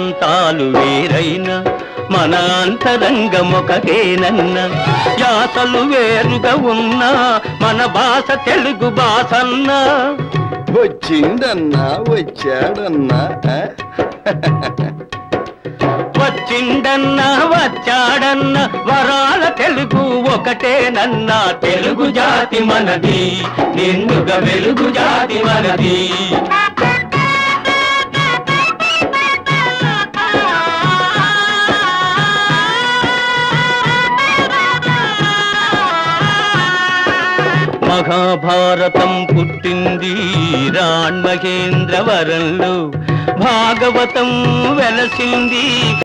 ప్రాంతాలు వేరైనా మన అంతరంగమొకటేనన్న యాసలు వేరుగా ఉన్నా మన భాష తెలుగు భాషన్నా వచ్చిందన్నా వచ్చాడన్నా ఆ? వచ్చిండన్నా వచ్చాడన్న వరాల తెలుగు ఒకటేనన్నా తెలుగు జాతి మనది నిండుగా వెలుగు జాతి మనది మహాభారతం పుట్టింది రాణ్ మహేంద్రవరంలో భాగవతం వెలసింది